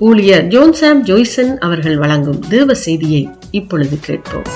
ஊழியர் ஜோன்சாம் ஜோய்சன் அவர்கள் வழங்கும் தேவ செய்தியை இப்பொழுது கேட்போம்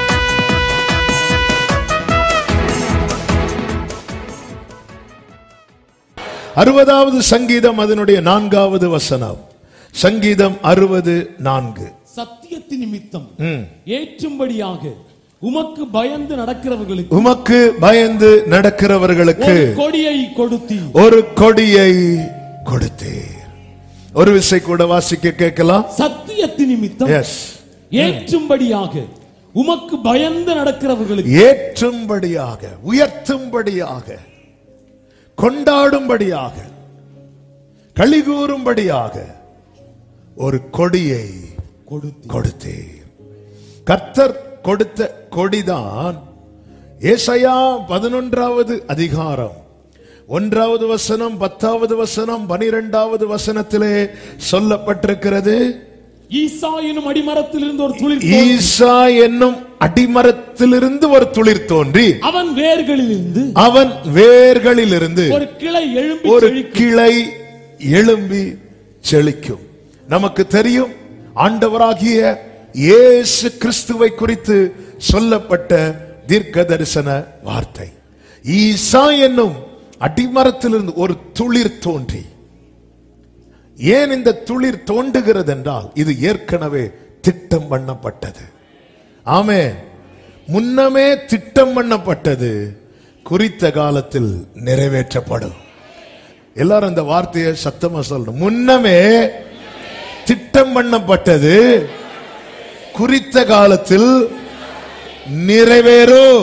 அறுபதாவது சங்கீதம் அதனுடைய நான்காவது வசனம் சங்கீதம் அறுபது நான்கு சத்தியத்தின் நிமித்தம் ம். ஏற்றும்படியாக உமக்கு பயந்து நடக்கிறவர்களுக்கு உமக்கு பயந்து நடக்கிறவர்களுக்கு ஒரு கொடியை கொடுத்தி ஒரு கொடியை கொடுத்தீர் ஒரு விசை கூட வாசிக்க கேட்கலாம் சத்தியத்தின் நிமித்தம் எஸ் ஏற்றும்படியாக உமக்கு பயந்து நடக்கிறவர்களுக்கு ஏற்றும்படியாக உயர்த்தும்படியாக கொண்டாடும்படியாக கலிகூறும்படியாக ஒரு கொடியை கொடுத்தி கொடுத்தீர் கர்த்தர் கொடுத்த கொடிதான் ஏசாயா பதினொன்றாவது அதிகாரம் ஒன்றாவது வசனம் பத்தாவது வசனம் பனிரெண்டாவது வசனத்திலே சொல்லப்பட்டிருக்கிறது ஈசா எனும் அடிமரத்தில் இருந்து ஒரு துளிர் தோன்றி, ஈசா என்னும் அடிமரத்திலிருந்து ஒரு துளிர் தோன்றி அவன் வேர்களில் இருந்து அவன் வேர்களிலிருந்து ஒரு கிளை எழும்பி ஒரு செழிக்கும். கிளை எழும்பி செழிக்கும் நமக்கு தெரியும் ஆண்டவராகிய இயேசு கிறிஸ்துவை குறித்து சொல்லப்பட்ட தீர்க்க தரிசன வார்த்தை ஈசா என்னும் அடிமரத்திலிருந்து ஒரு துளிர் தோன்றி ஏன் இந்த துளிர் தோண்டுகிறது என்றால் இது ஏற்கனவே திட்டம் பண்ணப்பட்டது ஆமே முன்னமே திட்டம் பண்ணப்பட்டது குறித்த காலத்தில் நிறைவேற்றப்படும் எல்லாரும் இந்த வார்த்தையை சத்தமா சொல்லணும் முன்னமே திட்டம் பண்ணப்பட்டது குறித்த காலத்தில் நிறைவேறும்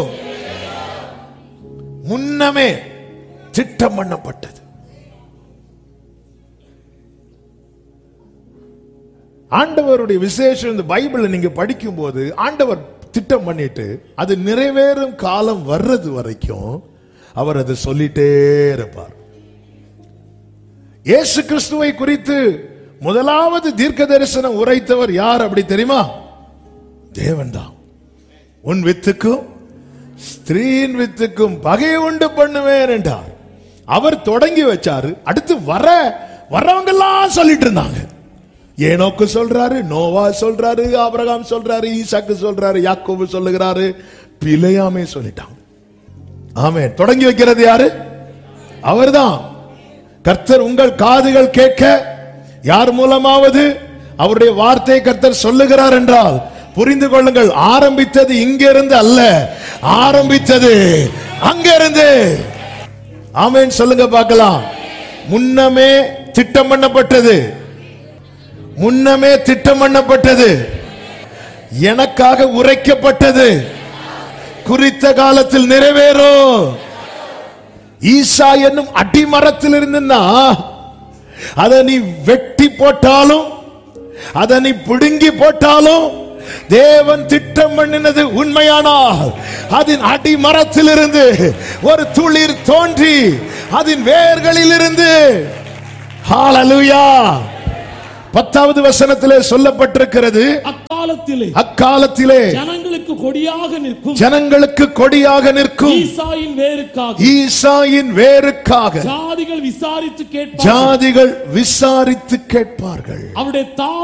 முன்னமே திட்டம் பண்ணப்பட்டது ஆண்டவருடைய விசேஷம் இந்த பைபிளை நீங்க படிக்கும் போது ஆண்டவர் திட்டம் பண்ணிட்டு அது நிறைவேறும் காலம் வர்றது வரைக்கும் அவர் அதை சொல்லிட்டே இருப்பார் இயேசு கிறிஸ்துவை குறித்து முதலாவது தீர்க்க தரிசனம் உரைத்தவர் யார் அப்படி தெரியுமா தேவன்தான் உன் வித்துக்கும் ஸ்திரீன் வித்துக்கும் பகை உண்டு பண்ணுவேன் என்றார் அவர் தொடங்கி வச்சாரு அடுத்து வர வர்றவங்க எல்லாம் சொல்லிட்டு இருந்தாங்க ஏனோக்கு சொல்றாரு நோவா சொல்றாரு ஆபிரகாம் சொல்றாரு ஈசாக்கு சொல்றாரு யாக்கோபு சொல்லுகிறாரு பிழையாமே சொல்லிட்டாங்க ஆமே தொடங்கி வைக்கிறது யாரு அவர்தான் கர்த்தர் உங்கள் காதுகள் கேட்க யார் மூலமாவது அவருடைய வார்த்தை கர்த்தர் சொல்லுகிறார் என்றால் புரிந்து கொள்ளுங்கள் ஆரம்பித்தது இங்கிருந்து அல்ல ஆரம்பித்தது அங்கிருந்து ஆமென் சொல்லுங்க பார்க்கலாம் முன்னமே திட்டம் பண்ணப்பட்டது முன்னமே திட்டம் பண்ணப்பட்டது எனக்காக உரைக்கப்பட்டது குறித்த காலத்தில் நிறைவேறும் ஈசா என்னும் அடிமரத்தில் இருந்துன்னா அதை நீ வெட்டி போட்டாலும் அதை நீ பிடுங்கி போட்டாலும் தேவன் திட்டம் பண்ணினது உண்மையானால் அதன் அடிமரத்திலிருந்து ஒரு துளிர் தோன்றி அதன் வேர்களிலிருந்து ஹalleluya பத்தாவது வசனத்திலே சொல்லப்பட்டிருக்கிறது அக்காலத்திலே அக்காலத்திலே ஜனங்களுக்கு கொடியாக நிற்கும் ஜனங்களுக்கு கொடியாக நிற்கும் ஈசாயின் வேருக்காக ஈசாயின் வேருக்காக ஜாதிகள் விசாரித்து கேட்பார்கள் ஜாதிகள் விசாரித்து கேட்பார்கள் அவருடைய தா